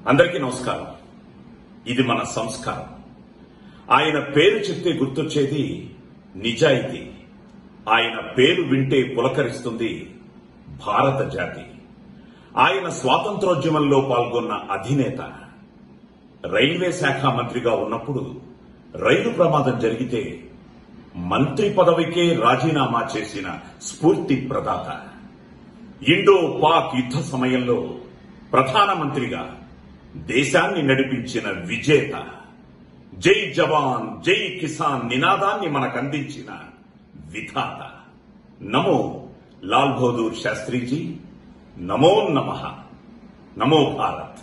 అందరికీ నమస్కారం ఇది మన సంస్కారం ఆయన పేరు చెప్తే గుర్తొచ్చేది నిజాయితీ ఆయన పేరు వింటే పులకరిస్తుంది భారత జాతి ఆయన స్వాతంత్రోద్యమంలో పాల్గొన్న అధినేత రైల్వే శాఖ మంత్రిగా ఉన్నప్పుడు రైలు ప్రమాదం జరిగితే మంత్రి పదవికే రాజీనామా చేసిన స్ఫూర్తి ప్రదాత ఇండో పాక్ యుద్ధ సమయంలో ప్రధానమంత్రిగా దేశాన్ని నడిపించిన విజేత జై జవాన్ జై కిసాన్ నినాదాన్ని మనకందించిన విధాత నమో లాల్ బహదూర్ శాస్త్రిజీ నమో నమ నమో భారత్